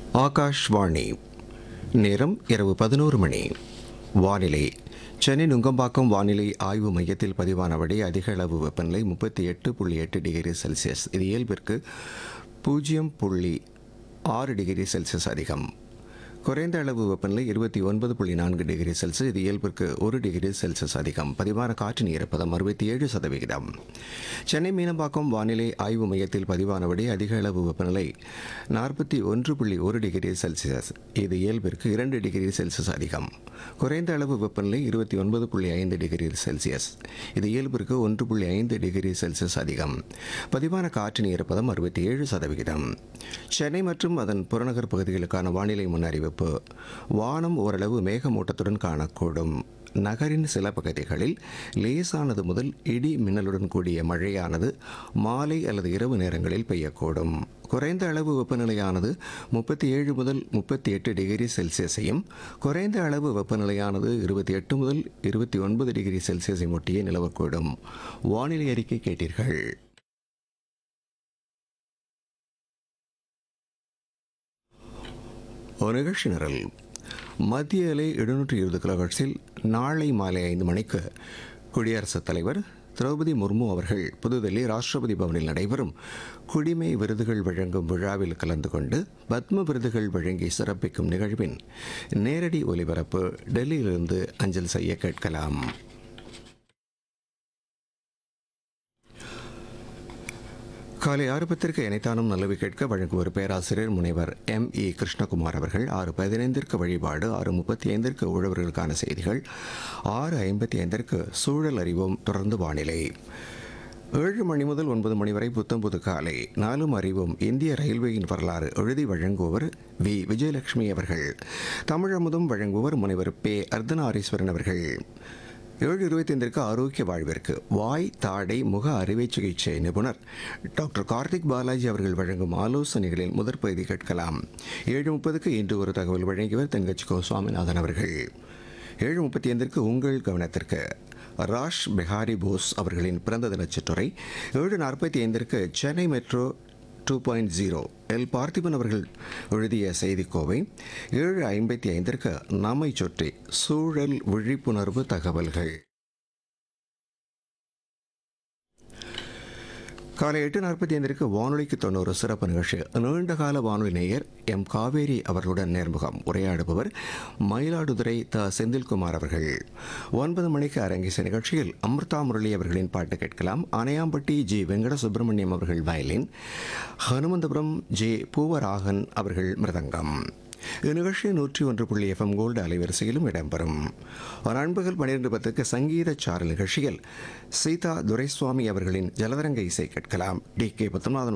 ஆகாஷ்வாணி நேரம் இரவு பதினோரு மணி வானிலை சென்னை நுங்கம்பாக்கம் வானிலை ஆய்வு மையத்தில் பதிவானபடி அதிக அளவு வெப்பநிலை முப்பத்தி எட்டு புள்ளி எட்டு டிகிரி செல்சியஸ் இது இயல்பிற்கு பூஜ்ஜியம் புள்ளி ஆறு டிகிரி செல்சியஸ் அதிகம் குறைந்த அளவு வெப்பநிலை இருபத்தி ஒன்பது புள்ளி நான்கு டிகிரி செல்சியஸ் இது இயல்பிற்கு ஒரு டிகிரி செல்சியஸ் அதிகம் பதிவான காற்றின் ஈரப்பதம் அறுபத்தி ஏழு சதவிகிதம் சென்னை மீனம்பாக்கம் வானிலை ஆய்வு மையத்தில் பதிவானபடி அதிக அளவு வெப்பநிலை நாற்பத்தி ஒன்று புள்ளி ஒரு டிகிரி செல்சியஸ் இது இயல்பிற்கு இரண்டு டிகிரி செல்சியஸ் அதிகம் குறைந்த அளவு வெப்பநிலை இருபத்தி ஒன்பது புள்ளி ஐந்து டிகிரி செல்சியஸ் இது இயல்பிற்கு ஒன்று புள்ளி ஐந்து டிகிரி செல்சியஸ் அதிகம் பதிவான காற்றின் ஈரப்பதம் அறுபத்தி ஏழு சதவிகிதம் சென்னை மற்றும் அதன் புறநகர் பகுதிகளுக்கான வானிலை முன்னறிவிப்பு வானம் ஓரளவு மேகமூட்டத்துடன் காணக்கூடும் நகரின் சில பகுதிகளில் லேசானது முதல் இடி மின்னலுடன் கூடிய மழையானது மாலை அல்லது இரவு நேரங்களில் பெய்யக்கூடும் குறைந்த அளவு வெப்பநிலையானது முப்பத்தி ஏழு முதல் முப்பத்தி எட்டு டிகிரி செல்சியஸையும் குறைந்த அளவு வெப்பநிலையானது இருபத்தி எட்டு முதல் இருபத்தி ஒன்பது டிகிரி செல்சியஸை ஒட்டியே நிலவக்கூடும் வானிலை அறிக்கை கேட்டீர்கள் ஒரு நிகழ்ச்சி நிரல் மத்திய அலை எழுநூற்றி இருபது கிலோஹெர்ட்ஸில் நாளை மாலை ஐந்து மணிக்கு குடியரசுத் தலைவர் திரௌபதி முர்மு அவர்கள் புதுதில்லி ராஷ்டிரபதி பவனில் நடைபெறும் குடிமை விருதுகள் வழங்கும் விழாவில் கலந்து கொண்டு பத்ம விருதுகள் வழங்கி சிறப்பிக்கும் நிகழ்வின் நேரடி ஒலிபரப்பு டெல்லியிலிருந்து அஞ்சல் செய்ய கேட்கலாம் காலை ஆறு பத்திற்கு இணைத்தானும் நல்லவி கேட்க வழங்குவோர் பேராசிரியர் முனைவர் எம் இ கிருஷ்ணகுமார் அவர்கள் ஆறு பதினைந்திற்கு வழிபாடு ஆறு முப்பத்தி ஐந்திற்கு உழவர்களுக்கான செய்திகள் ஆறு ஐம்பத்தி ஐந்திற்கு சூழல் அறிவோம் தொடர்ந்து வானிலை ஏழு மணி முதல் ஒன்பது மணி வரை புத்தம்புது காலை நாலும் அறிவும் இந்திய ரயில்வேயின் வரலாறு எழுதி வழங்குபவர் வி விஜயலட்சுமி அவர்கள் தமிழமுதும் வழங்குபவர் முனைவர் பே அர்த்தநாரீஸ்வரன் அவர்கள் ஏழு இருபத்தைந்திற்கு ஆரோக்கிய வாழ்விற்கு வாய் தாடை முக அறுவை சிகிச்சை நிபுணர் டாக்டர் கார்த்திக் பாலாஜி அவர்கள் வழங்கும் ஆலோசனைகளில் முதற் பகுதி கேட்கலாம் ஏழு முப்பதுக்கு இன்று ஒரு தகவல் வழங்கியவர் தென்கட்சி கோ சுவாமிநாதன் அவர்கள் ஏழு முப்பத்தி ஐந்திற்கு உங்கள் கவனத்திற்கு ராஷ் பெஹாரி போஸ் அவர்களின் பிறந்த தின சிற்றுரை ஏழு நாற்பத்தி ஐந்திற்கு Chennai metro two point zero L Parthiban அவர்கள் எழுதிய செய்திக்கோவை ஏழு ஐம்பத்தி ஐந்திற்கு நம்மை சுற்றி சூழல் விழிப்புணர்வு தகவல்கள் காலை எட்டு நாற்பத்தி ஐந்திற்கு வானொலிக்கு தொண்ணூறு சிறப்பு நிகழ்ச்சி நீண்டகால வானொலி நேயர் எம் காவேரி அவர்களுடன் நேர்முகம் உரையாடுபவர் மயிலாடுதுறை த செந்தில்குமார் அவர்கள் ஒன்பது மணிக்கு அரங்கேச நிகழ்ச்சியில் அமிர்தா முரளி அவர்களின் பாட்டு கேட்கலாம் அணையாம்பட்டி ஜி வெங்கட சுப்பிரமணியம் அவர்கள் வயலின் ஹனுமந்தபுரம் ஜே பூவராகன் அவர்கள் மிருதங்கம் இந்நிகழ்ச்சி நூற்றி ஒன்று புள்ளி எஃப்எம் கோல்டு அலைவரிசையிலும் இடம்பெறும் நண்பகல் பன்னிரண்டு பத்துக்கு சங்கீத சாரல் நிகழ்ச்சியில் சீதா துரைசுவாமி அவர்களின் ஜலதரங்க இசை கேட்கலாம் டி கே பத்மநாதன்